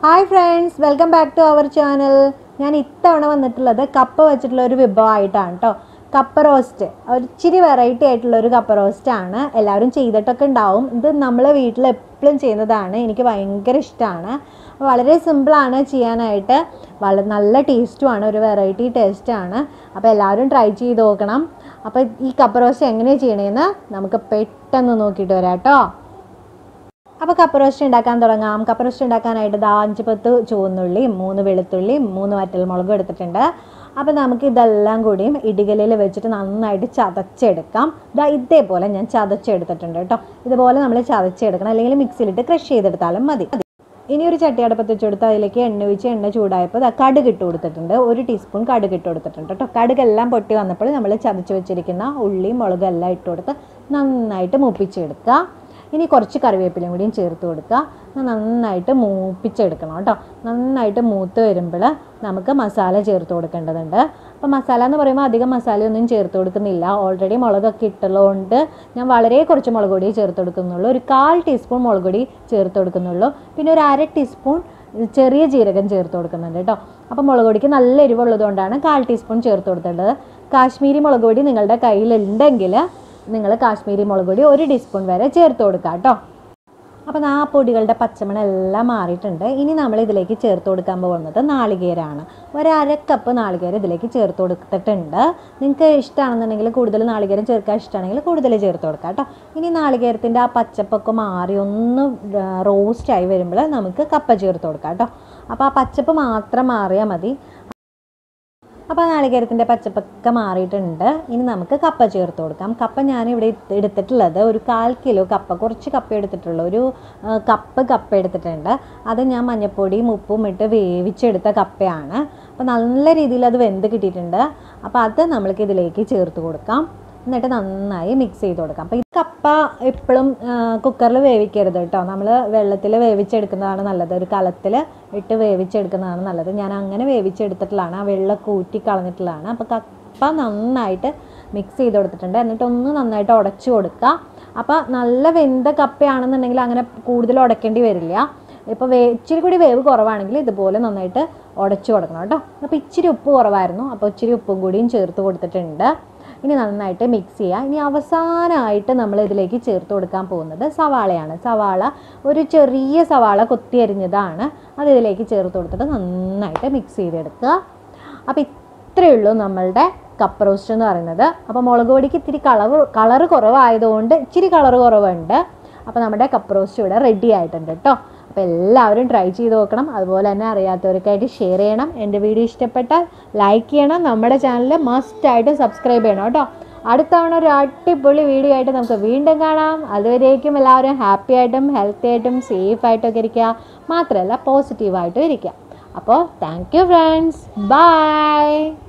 hi friends welcome back to our channel ഞാൻ ഇത്തവണ വന്നിട്ടുള്ളത് കപ്പ വെച്ചിട്ടുള്ള ഒരു വിഭവമായിട്ടാണ് കേട്ടോ കപ്പ റോസ്റ്റ് ഒരു ഇച്ചിരി വെറൈറ്റി ആയിട്ടുള്ള ഒരു കപ്പ റോസ്റ്റ് ആണ് എല്ലാവരും ചെയ്തിട്ടൊക്കെ ഉണ്ടാവും ഇത് നമ്മൾ വീട്ടിൽ എപ്പോഴും ചെയ്യുന്നതാണ് എനിക്ക് ഭയങ്കര ഇഷ്ടമാണ് വളരെ സിമ്പിളാണ് ചെയ്യാനായിട്ട് വളരെ നല്ല ടേസ്റ്റുമാണ് ഒരു വെറൈറ്റി ടേസ്റ്റാണ് അപ്പോൾ എല്ലാവരും ട്രൈ ചെയ്ത് നോക്കണം അപ്പോൾ ഈ കപ്പ റോസ്റ്റ് എങ്ങനെയാണ് ചെയ്യണേന്ന് നമുക്ക് പെട്ടെന്ന് നോക്കിയിട്ട് വരാം കേട്ടോ അപ്പോൾ കപ്പ റോസ്റ്റ് ഉണ്ടാക്കാൻ തുടങ്ങാം കപ്പ റോസ്റ്റ് ഉണ്ടാക്കാനായിട്ട് ദാ അഞ്ച് പത്ത് ചുവന്നുള്ളിയും മൂന്ന് വെളുത്തുള്ളിയും മൂന്ന് വറ്റൽമുളകും എടുത്തിട്ടുണ്ട് അപ്പോൾ നമുക്ക് ഇതെല്ലാം കൂടിയും ഇടികലയിൽ വെച്ചിട്ട് നന്നായിട്ട് ചതച്ചെടുക്കാം ദാ ഇതേപോലെ ഞാൻ ചതച്ചെടുത്തിട്ടുണ്ട് കേട്ടോ ഇതുപോലെ നമ്മൾ ചതച്ചെടുക്കണം അല്ലെങ്കിൽ മിക്സിയിലിട്ട് ക്രഷ് ചെയ്തെടുത്താലും മതി ഇനി ഒരു ചട്ടി അടുപ്പത്ത് വെച്ചെടുത്ത് അതിലേക്ക് എണ്ണ ഒഴിച്ച് എണ്ണ ചൂടായപ്പോൾ ദാ കടുക് ഇട്ട് കൊടുത്തിട്ടുണ്ട് ഒരു ടീസ്പൂൺ കടുക് ഇട്ട് കൊടുത്തിട്ടുണ്ട് കേട്ടോ കടുകെല്ലാം പൊട്ടി വന്നപ്പോൾ നമ്മൾ ചതച്ച് വെച്ചിരിക്കുന്ന ഉള്ളിയും മുളകും എല്ലാം ഇട്ട് കൊടുത്ത് നന്നായിട്ട് മൂപ്പിച്ചെടുക്കുക ഇനി കുറച്ച് കറിവേപ്പിലയും കൂടിയും ചേർത്ത് കൊടുക്കുക നന്നായിട്ട് മൂപ്പിച്ചെടുക്കണം കേട്ടോ നന്നായിട്ട് മൂത്ത് വരുമ്പോൾ നമുക്ക് മസാല ചേർത്ത് കൊടുക്കേണ്ടതുണ്ട് അപ്പോൾ മസാല എന്ന് പറയുമ്പോൾ അധികം മസാലയൊന്നും ചേർത്ത് കൊടുക്കുന്നില്ല ഓൾറെഡി മുളകൊക്കെ ഇട്ടുള്ളതുകൊണ്ട് ഞാൻ വളരെ കുറച്ച് മുളക് പൊടി ചേർത്ത് കൊടുക്കുന്നുള്ളൂ ഒരു കാൽ ടീസ്പൂൺ മുളക് പൊടി ചേർത്ത് കൊടുക്കുന്നുള്ളൂ പിന്നെ ഒരു അര ടീസ്പൂൺ ചെറിയ ജീരകം ചേർത്ത് കൊടുക്കുന്നുണ്ട് കേട്ടോ അപ്പോൾ മുളക് പൊടിക്ക് നല്ല എരിവുള്ളതുകൊണ്ടാണ് കാൽ ടീസ്പൂൺ ചേർത്ത് കൊടുത്തേണ്ടത് കാശ്മീരി മുളക് പൊടി നിങ്ങളുടെ കയ്യിലുണ്ടെങ്കിൽ നിങ്ങൾ കാശ്മീരി മുളക് പൊടി ഒരു ടീസ്പൂൺ വരെ ചേർത്ത് കൊടുക്കുക കേട്ടോ അപ്പോൾ ആ പൊടികളുടെ പച്ചമണം എല്ലാം മാറിയിട്ടുണ്ട് ഇനി നമ്മൾ ഇതിലേക്ക് ചേർത്ത് കൊടുക്കാൻ പോകുന്നത് നാളികേരമാണ് ഒരു അര കപ്പ് നാളികേരം ഇതിലേക്ക് ചേർത്ത് കൊടുത്തിട്ടുണ്ട് നിങ്ങൾക്ക് ഇഷ്ടമാണെന്നുണ്ടെങ്കിൽ കൂടുതൽ നാളികേരം ചേർക്കാൻ ഇഷ്ടമാണെങ്കിൽ കൂടുതൽ ചേർത്ത് കൊടുക്കാം കേട്ടോ ഇനി നാളികേരത്തിൻ്റെ ആ പച്ചപ്പൊക്കെ മാറി ഒന്ന് റോസ്റ്റായി വരുമ്പോൾ നമുക്ക് കപ്പ ചേർത്ത് കൊടുക്കാം കേട്ടോ അപ്പോൾ ആ പച്ചപ്പ് മാത്രം മാറിയാൽ മതി അപ്പോൾ നാളികേരത്തിൻ്റെ പച്ചപ്പൊക്കെ മാറിയിട്ടുണ്ട് ഇനി നമുക്ക് കപ്പ ചേർത്ത് കൊടുക്കാം കപ്പ ഞാനിവിടെ എടുത്തിട്ടുള്ളത് ഒരു കാൽ കിലോ കപ്പ കുറച്ച് കപ്പ എടുത്തിട്ടുള്ളൂ ഒരു ആ, കപ്പ് കപ്പ എടുത്തിട്ടുണ്ട് അത് ഞാൻ മഞ്ഞൾപ്പൊടിയും ഉപ്പും ഇട്ട് വേവിച്ചെടുത്ത കപ്പയാണ് അപ്പോൾ നല്ല രീതിയിൽ അത് വെന്ത് കിട്ടിയിട്ടുണ്ട് അപ്പോൾ അത് നമ്മൾക്ക് ഇതിലേക്ക് ചേർത്ത് കൊടുക്കാം എന്നിട്ട് നന്നായി മിക്സ് ചെയ്ത് കൊടുക്കാം അപ്പോൾ ഈ കപ്പ എപ്പോഴും കുക്കറിൽ വേവിക്കരുത് കേട്ടോ നമ്മൾ വെള്ളത്തിൽ വേവിച്ചെടുക്കുന്നതാണ് നല്ലത് ഒരു കലത്തിൽ ഇട്ട് വേവിച്ചെടുക്കുന്നതാണ് നല്ലത് ഞാൻ അങ്ങനെ വേവിച്ചെടുത്തിട്ടുള്ളതാണ് ആ വെള്ളമൊക്കെ ഊറ്റി കളഞ്ഞിട്ടുള്ളതാണ് അപ്പോൾ കപ്പ നന്നായിട്ട് മിക്സ് ചെയ്ത് കൊടുത്തിട്ടുണ്ട് എന്നിട്ട് ഒന്ന് നന്നായിട്ട് ഉടച്ചു കൊടുക്കുക അപ്പോൾ നല്ല വെന്ത കപ്പയാണെന്നുണ്ടെങ്കിൽ അങ്ങനെ കൂടുതൽ ഉടയ്ക്കേണ്ടി വരില്ല ഇപ്പോൾ വേ ഇച്ചിരി കൂടി വേവ് കുറവാണെങ്കിൽ ഇതുപോലെ നന്നായിട്ട് ഉടച്ചു കൊടുക്കണം കേട്ടോ അപ്പോൾ ഇച്ചിരി ഉപ്പ് കുറവായിരുന്നു അപ്പോൾ ഇച്ചിരി ഉപ്പും കൂടിയും ചേർത്ത് കൊടുത്തിട്ടുണ്ട് ഇനി നന്നായിട്ട് മിക്സ് ചെയ്യുക ഇനി അവസാനമായിട്ട് നമ്മൾ ഇതിലേക്ക് ചേർത്ത് കൊടുക്കാൻ പോകുന്നത് സവാളയാണ് സവാള ഒരു ചെറിയ സവാള കൊത്തി അരിഞ്ഞതാണ് അത് ഇതിലേക്ക് ചേർത്ത് കൊടുത്തിട്ട് നന്നായിട്ട് മിക്സ് ചെയ്തെടുക്കുക അപ്പോൾ ഇത്രയേ ഉള്ളൂ നമ്മളുടെ കപ്പ് റോസ്റ്റ് എന്ന് പറയുന്നത് അപ്പോൾ മുളക് പൊടിക്ക് ഇത്തിരി കളർ കളറ് കുറവായതുകൊണ്ട് ഇച്ചിരി കളർ കുറവുണ്ട് അപ്പോൾ നമ്മുടെ കപ്പ് റോസ്റ്റ് ഇവിടെ റെഡി ആയിട്ടുണ്ട് കേട്ടോ അപ്പോൾ എല്ലാവരും ട്രൈ ചെയ്ത് നോക്കണം അതുപോലെ തന്നെ അറിയാത്തവർക്കായിട്ട് ഷെയർ ചെയ്യണം എൻ്റെ വീഡിയോ ഇഷ്ടപ്പെട്ടാൽ ലൈക്ക് ചെയ്യണം നമ്മുടെ ചാനൽ മസ്റ്റായിട്ട് സബ്സ്ക്രൈബ് ചെയ്യണം കേട്ടോ അടുത്ത തവണ ഒരു അടിപൊളി വീഡിയോ ആയിട്ട് നമുക്ക് വീണ്ടും കാണാം അതുവരേക്കും എല്ലാവരും ഹാപ്പി ആയിട്ടും ഹെൽത്തി ആയിട്ടും സേഫ് ആയിട്ടൊക്കെ ഇരിക്കുക മാത്രമല്ല പോസിറ്റീവായിട്ടും ഇരിക്കുക അപ്പോൾ താങ്ക് യു ഫ്രണ്ട്സ് ബൈ